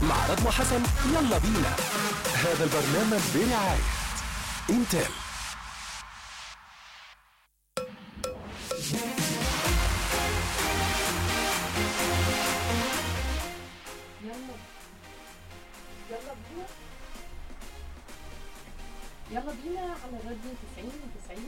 مع رضوى حسن يلا بينا هذا البرنامج برعاية انتل يلا يلا بينا يلا بينا على الراديو 90 90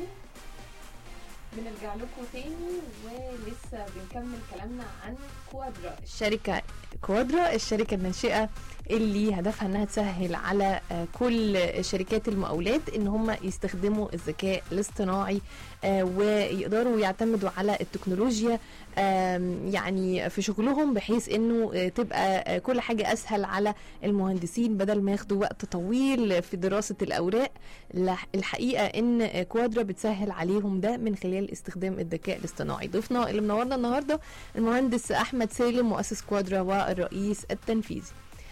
بنرجع لكم تاني ولسه بنكمل كلامنا عن كوادرا الشركة كوادرا الشركة الناشئة اللي هدفها انها تسهل على آه، كل شركات المقاولات ان هم يستخدموا الذكاء الاصطناعي آه، ويقدروا يعتمدوا على التكنولوجيا آم، يعني في شغلهم بحيث انه آه، تبقى آه، كل حاجه اسهل على المهندسين بدل ما ياخدوا وقت طويل في دراسه الاوراق الح- الحقيقه ان آه، كوادرا بتسهل عليهم ده من خلال استخدام الذكاء الاصطناعي ضيفنا اللي منورنا النهارده المهندس احمد سالم مؤسس كوادرا والرئيس التنفيذي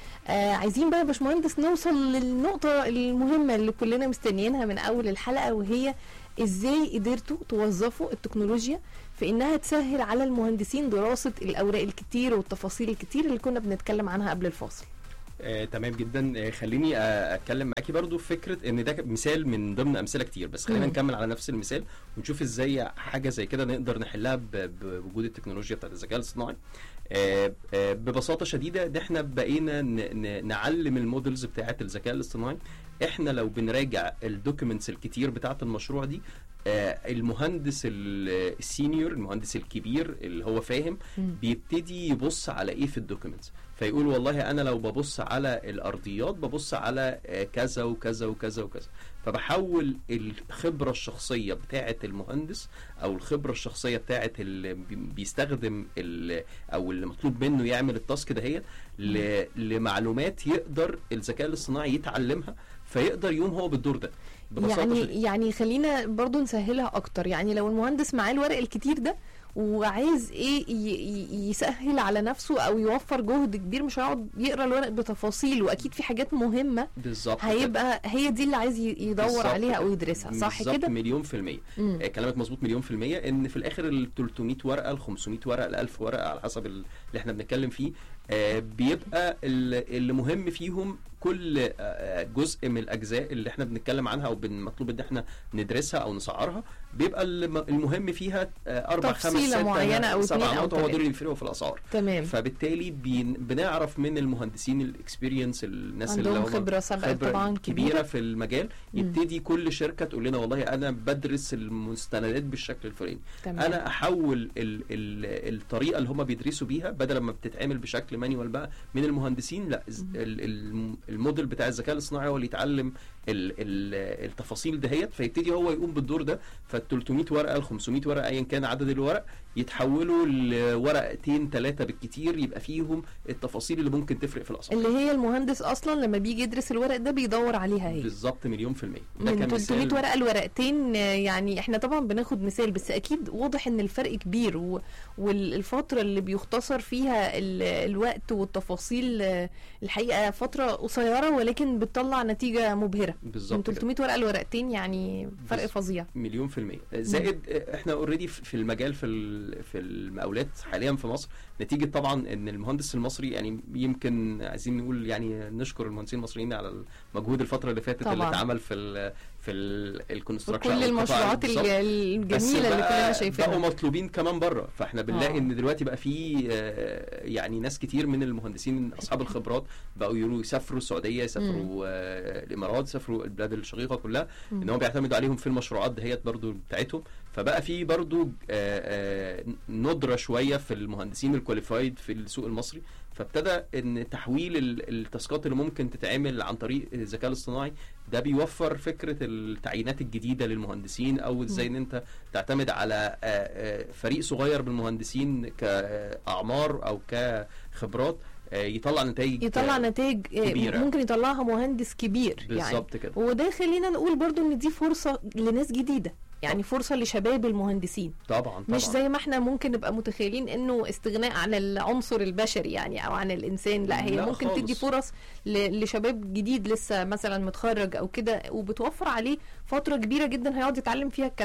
آه عايزين بقى يا باشمهندس نوصل للنقطة المهمة اللي كلنا مستنيينها من أول الحلقة وهي ازاي قدرتوا توظفوا التكنولوجيا في انها تسهل على المهندسين دراسة الاوراق الكتير والتفاصيل الكتير اللي كنا بنتكلم عنها قبل الفاصل آه، تمام جدا آه، خليني آه، اتكلم معاكي برضو في فكره ان ده مثال من ضمن امثله كتير بس خلينا مم. نكمل على نفس المثال ونشوف ازاي حاجه زي كده نقدر نحلها ب- بوجود التكنولوجيا بتاعت الذكاء الاصطناعي آه، آه، ببساطه شديده ان احنا بقينا ن- ن- نعلم المودلز بتاعت الذكاء الاصطناعي احنا لو بنراجع الدوكيومنتس الكتير بتاعت المشروع دي آه، المهندس ال- السينيور المهندس الكبير اللي هو فاهم مم. بيبتدي يبص على ايه في الدوكيومنتس فيقول والله انا لو ببص على الارضيات ببص على آه، كذا وكذا وكذا وكذا فبحول الخبره الشخصيه بتاعه المهندس او الخبره الشخصيه بتاعه اللي بي- بيستخدم ال- او اللي مطلوب منه يعمل التاسك دهيت ل- لمعلومات يقدر الذكاء الاصطناعي يتعلمها فيقدر يقوم هو بالدور ده ببساطه يعني شديدة. يعني خلينا برضو نسهلها اكتر يعني لو المهندس معاه الورق الكتير ده وعايز ايه ي- ي- يسهل على نفسه او يوفر جهد كبير مش هيقعد يقرا الورق بتفاصيل واكيد في حاجات مهمه بالظبط كده. هيبقى هي دي اللي عايز ي- يدور بالظبط عليها كده. او يدرسها صح بالظبط كده مليون في المية مم. آه، كلامك مظبوط مليون في المية ان في الاخر ال 300 ورقة ال 500 ورقة ال 1000 ورقة على حسب ال- اللي احنا بنتكلم فيه آه، بيبقى ال- اللي مهم فيهم كل آه، آه، جزء من الاجزاء اللي احنا بنتكلم عنها او بن- مطلوب ان احنا ندرسها او نسعرها بيبقى الم- المهم فيها آه، اربع خمس تفصيلة ست معينة أو سبع اتنين أو نقط هو تلاتة. دول اللي بيفرقوا في الاسعار تمام فبالتالي بين بنعرف من المهندسين الاكسبيرينس الناس اللي عندهم هم خبره سابقه طبعا كبيره كبيره في المجال مم. يبتدي كل شركه تقول لنا والله انا بدرس المستندات بالشكل الفلاني تمام انا احول ال ال الطريقه اللي هم بيدرسوا بيها بدل ما بتتعمل بشكل مانيوال بقى من المهندسين لا ز- مم. ال- ال- الموديل بتاع الذكاء الاصطناعي هو اللي يتعلم ال ال التفاصيل دهيت فيبتدي هو يقوم بالدور ده فال 300 ورقه ال 500 ورقه ايا كان عدد الورق يتحولوا لورقتين ثلاثه بالكتير يبقى فيهم التفاصيل اللي ممكن تفرق في الاسعار اللي هي المهندس اصلا لما بيجي يدرس الورق ده بيدور عليها هي بالظبط مليون في المية من 300 ورقه لورقتين آه، يعني احنا طبعا بناخد مثال بس اكيد واضح ان الفرق كبير و- والفتره اللي بيختصر فيها ال- الوقت والتفاصيل آه، الحقيقه فتره قصيره ولكن بتطلع نتيجه مبهره من بالظبط كده. 300 ورقه لورقتين يعني فرق بس- فظيع مليون في المية زائد احنا اوريدي في المجال في ال- في المقاولات حاليا في مصر نتيجة طبعا ان المهندس المصري يعني يمكن عايزين نقول يعني نشكر المهندسين المصريين على المجهود الفترة اللي فاتت اللي طبعاً. اتعمل في ال في الكونستراكشن وكل المشروعات الج- الجميله اللي كلنا بقوا شايفينها مطلوبين كمان بره فاحنا بنلاقي آه. ان دلوقتي بقى في آه، يعني ناس كتير من المهندسين اصحاب الخبرات بقوا يرو- يسافروا السعوديه يسافروا آه، الامارات يسافروا البلاد الشقيقه كلها مم. ان هم بيعتمدوا عليهم في المشروعات دهيت برضو بتاعتهم فبقى في برضو آه، آه، ندره شويه في المهندسين الكواليفايد في السوق المصري فابتدى ان تحويل ال- التاسكات اللي ممكن تتعمل عن طريق الذكاء الاصطناعي ده بيوفر فكره التعيينات الجديده للمهندسين او ازاي ان انت تعتمد على آه، آه، فريق صغير من المهندسين كاعمار او كخبرات آه، يطلع نتائج يطلع نتائج آه، كبيرة. ممكن يطلعها مهندس كبير يعني بالظبط كده وده خلينا نقول برضو ان دي فرصة لناس جديدة يعني فرصة لشباب المهندسين طبعا طبعا مش زي ما احنا ممكن نبقى متخيلين انه استغناء عن العنصر البشري يعني او عن الانسان لا هي لا ممكن خالص. تدي فرص ل- لشباب جديد لسه مثلا متخرج او كده وبتوفر عليه فترة كبيرة جدا هيقعد يتعلم فيها الكلام ده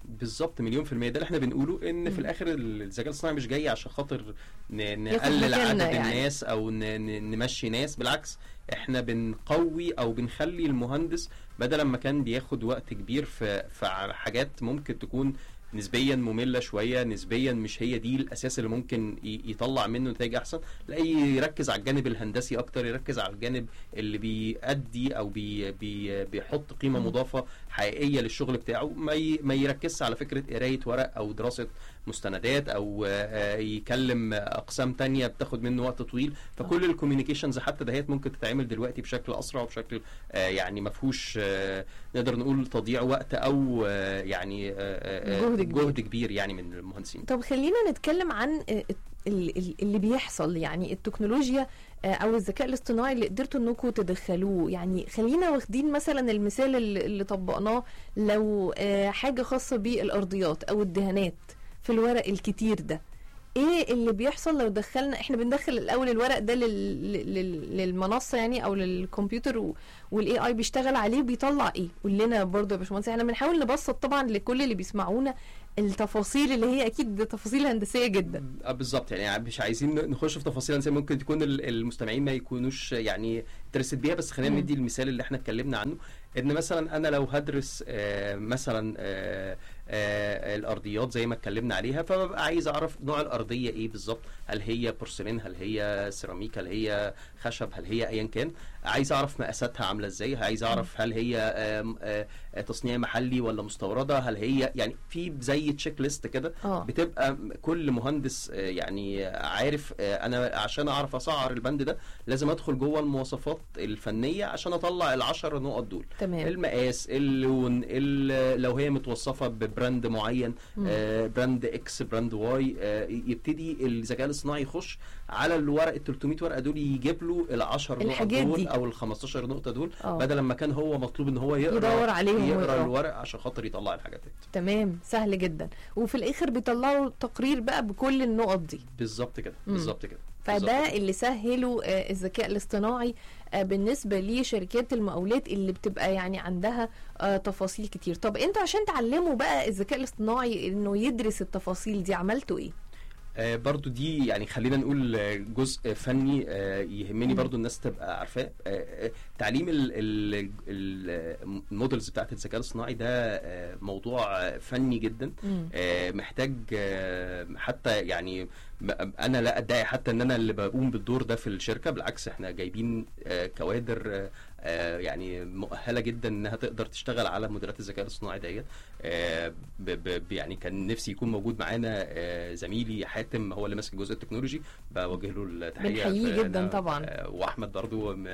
بالظبط مليون في المية ده اللي احنا بنقوله ان مم. في الاخر الذكاء الاصطناعي مش جاي عشان خاطر ن- ياخد نقلل عدد مكاننا يعني. الناس او ن- ن- نمشي ناس بالعكس احنا بنقوي او بنخلي المهندس بدل ما كان بياخد وقت كبير في في حاجات ممكن تكون نسبيا ممله شويه نسبيا مش هي دي الاساس اللي ممكن ي- يطلع منه نتائج احسن لا يركز على الجانب الهندسي اكتر يركز على الجانب اللي بيأدي او بي بي بيحط قيمه مم. مضافه حقيقيه للشغل بتاعه ما ي- ما يركزش على فكره قرايه ورق او دراسه مستندات او آه، يكلم اقسام تانية بتاخد منه وقت طويل فكل الكوميونيكيشنز حتى دهيت ممكن تتعمل دلوقتي بشكل اسرع وبشكل آه، يعني ما فيهوش آه، نقدر نقول تضييع وقت او آه، يعني آه، آه، جهد كبير. جهد كبير يعني من المهندسين طب خلينا نتكلم عن آه، ال- ال- اللي بيحصل يعني التكنولوجيا آه، او الذكاء الاصطناعي اللي قدرتوا انكم تدخلوه يعني خلينا واخدين مثلا المثال اللي اللي طبقناه لو آه، حاجه خاصه بالارضيات او الدهانات في الورق الكتير ده ايه اللي بيحصل لو دخلنا احنا بندخل الاول الورق ده لل... لل... للمنصه يعني او للكمبيوتر و... والاي اي بيشتغل عليه وبيطلع ايه قول لنا برضه يا باشمهندس احنا بنحاول نبسط طبعا لكل اللي بيسمعونا التفاصيل اللي هي اكيد تفاصيل هندسيه جدا آه، بالظبط يعني مش عايزين نخش في تفاصيل هندسية، ممكن تكون ال- المستمعين ما يكونوش يعني انترستد بيها بس خلينا مم. ندي المثال اللي احنا اتكلمنا عنه ان مثلا انا لو هدرس آه، مثلا آه، آه، الارضيات زي ما اتكلمنا عليها فببقى عايز اعرف نوع الارضيه ايه بالظبط هل هي بورسلين هل هي سيراميك هل هي خشب هل هي ايا كان عايز اعرف مقاساتها عامله ازاي عايز اعرف هل هي آم، آه، آه، تصنيع محلي ولا مستورده هل هي يعني في زي تشيك ليست كده اه بتبقى كل مهندس آه، يعني عارف آه، انا عشان اعرف اسعر البند ده لازم ادخل جوه المواصفات الفنيه عشان اطلع العشر نقط دول تمام المقاس اللون ال- لو هي متوصفه ببراند معين مم. آه، براند اكس براند واي آه، يبتدي الذكاء الاصطناعي يخش على الورق ال 300 ورقه دول يجيب له ال 10 نقط الحاجات دول دي. او ال 15 نقطه دول اه بدل ما كان هو مطلوب ان هو يقرا يدور عليهم يقرا ويقرأ. الورق عشان خاطر يطلع الحاجات دي تمام سهل جدا وفي الاخر بيطلعوا تقرير بقى بكل النقط دي بالظبط كده مم. بالظبط كده بالظبط فده اللي سهلوا آه، الذكاء الاصطناعي آه، بالنسبه لشركات المقاولات اللي بتبقى يعني عندها آه، تفاصيل كتير طب انتوا عشان تعلموا بقى الذكاء الاصطناعي انه يدرس التفاصيل دي عملتوا ايه آه، برضو دي يعني خلينا نقول آه، جزء فني آه، يهمني مم. برضو الناس تبقى عارفاه آه، آه، تعليم ال- ال- ال- المودلز بتاعت الذكاء الاصطناعي ده آه، موضوع آه، فني جدا مم. آه، محتاج آه، حتى يعني م- انا لا ادعي حتى ان انا اللي بقوم بالدور ده في الشركه بالعكس احنا جايبين آه، كوادر آه، آه، يعني مؤهله جدا انها تقدر تشتغل على موديلات الذكاء الاصطناعي ديت آه، ب- ب- ب- يعني كان نفسي يكون موجود معانا آه، زميلي حاتم هو اللي ماسك الجزء التكنولوجي بوجه له التحيه بنحييه ف- جدا أنا- طبعا. آه، واحمد برضو م-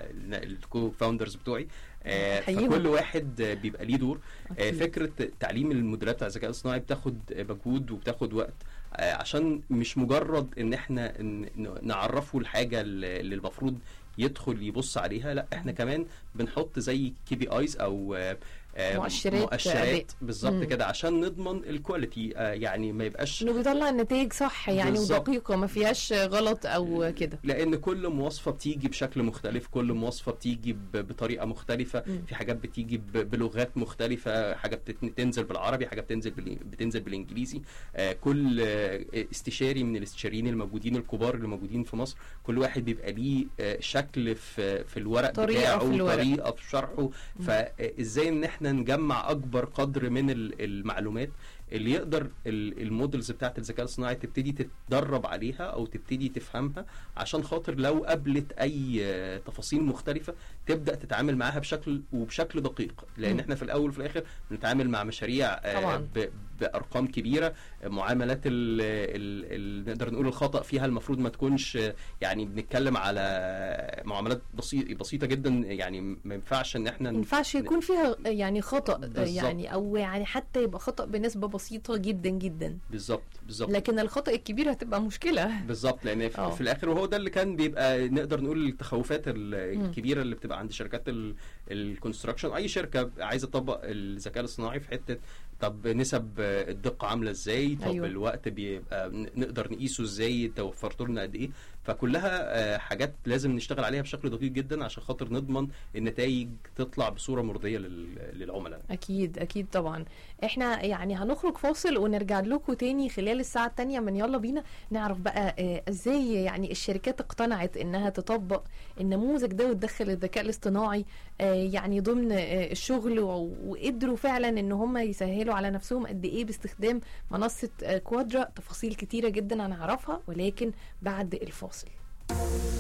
الكو فاوندرز بتوعي آه، بنحييهم. فكل واحد آه، بيبقى ليه دور آه، أكيد. فكره تعليم الموديلات بتاع الذكاء الاصطناعي بتاخد مجهود وبتاخد وقت آه، عشان مش مجرد ان احنا ن- ن- نعرفه الحاجه اللي اللي المفروض يدخل يبص عليها لا احنا كمان بنحط زي كي بي ايز او آه، آه، مؤشرات أداء. مؤشرات بالظبط مم. كده عشان نضمن الكواليتي آه، يعني ما يبقاش انه بيطلع النتائج صح يعني بالظبط. ودقيقه ما فيهاش غلط او كده لان كل مواصفه بتيجي بشكل مختلف كل مواصفه بتيجي ب- بطريقه مختلفه مم. في حاجات بتيجي ب- بلغات مختلفه حاجه بتت- بتنزل بالعربي حاجه بتنزل بال- بتنزل بالانجليزي آه، كل آه، استشاري من الاستشاريين الموجودين الكبار اللي موجودين في مصر كل واحد بيبقى ليه آه، شكل في في الورق طريقة بتاعه في الورق. طريقه في شرحه فازاي ان احنا نجمع اكبر قدر من ال- المعلومات اللي يقدر ال- المودلز بتاعت الذكاء الصناعي تبتدي تتدرب عليها او تبتدي تفهمها عشان خاطر لو قابلت اي آه، تفاصيل مختلفه تبدا تتعامل معاها بشكل وبشكل دقيق لان مم. احنا في الاول وفي الاخر بنتعامل مع مشاريع آه، طبعاً. ب- بارقام كبيره آه، معاملات ال ال ال نقدر نقول الخطا فيها المفروض ما تكونش آه، يعني بنتكلم على معاملات بسيطه بسيطه جدا يعني ما ينفعش ان احنا ما ينفعش يكون فيها يعني خطا بالظبط. يعني او يعني حتى يبقى خطا بنسبه بسيطه جدا جدا بالظبط بالظبط لكن الخطا الكبير هتبقى مشكله بالظبط لان في, آه. في الاخر وهو ده اللي كان بيبقى نقدر نقول التخوفات ال- مم. الكبيره اللي بتبقى عند شركات الكونستراكشن اي شركه عايزه تطبق الذكاء الاصطناعي في حته طب نسب الدقه عامله ازاي طب أيوة. أيوة. الوقت بيبقى ن- نقدر نقيسه ازاي توفرت لنا قد ايه فكلها آه، حاجات لازم نشتغل عليها بشكل دقيق جدا عشان خاطر نضمن النتائج تطلع بصوره مرضيه لل- للعملاء اكيد اكيد طبعا احنا يعني هنخرج فاصل ونرجع لكم تاني خلال الساعه التانية من يلا بينا نعرف بقى آه، ازاي يعني الشركات اقتنعت انها تطبق النموذج ده وتدخل الذكاء الاصطناعي آه، يعني ضمن آه، الشغل و- وقدروا فعلا ان هم يسهلوا على نفسهم قد ايه باستخدام منصه آه، كوادرا تفاصيل كتيره جدا هنعرفها ولكن بعد الفاصل